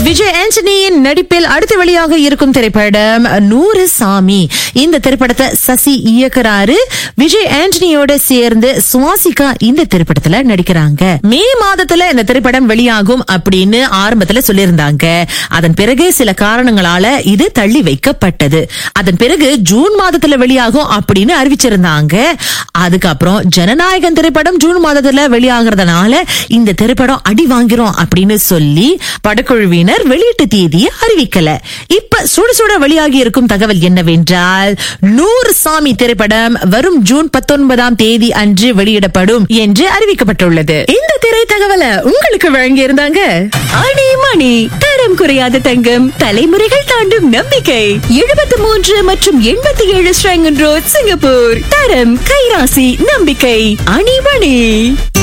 விஜய் ஆண்டனியின் நடிப்பில் அடுத்து வெளியாக இருக்கும் திரைப்படம் நூறு சாமி இந்த திரைப்படத்தை சசி இயக்குறாரு விஜய் ஆண்டனியோட சேர்ந்து சுவாசிகா இந்த திரைப்படத்துல நடிக்கிறாங்க மே மாதத்துல இந்த திரைப்படம் வெளியாகும் அப்படின்னு ஆரம்பத்துல சொல்லியிருந்தாங்க அதன் பிறகு சில காரணங்களால இது தள்ளி வைக்கப்பட்டது அதன் பிறகு ஜூன் மாதத்துல வெளியாகும் அப்படின்னு அறிவிச்சிருந்தாங்க அதுக்கப்புறம் ஜனநாயகன் திரைப்படம் ஜூன் மாதத்துல வெளியாகிறதுனால இந்த திரைப்படம் அடி வாங்கிறோம் அப்படின்னு சொல்லி படக்குழுவினர் வெளியீட்டு தேதியை அறிவிக்கல இப்ப சுட சுட வெளியாகி இருக்கும் தகவல் என்னவென்றால் நூறு சாமி திரைப்படம் வரும் ஜூன் பத்தொன்பதாம் தேதி அன்று வெளியிடப்படும் என்று அறிவிக்கப்பட்டுள்ளது இந்த திரை தகவலை உங்களுக்கு வழங்கி இருந்தாங்க அணி மணி தரம் குறையாத தங்கம் தலைமுறைகள் தாண்டும் நம்பிக்கை எழுபத்தி மூன்று மற்றும் எண்பத்தி ஏழு ஸ்ரங்கன் ரோட் சிங்கப்பூர் தரம் கைராசி நம்பிக்கை அணி மணி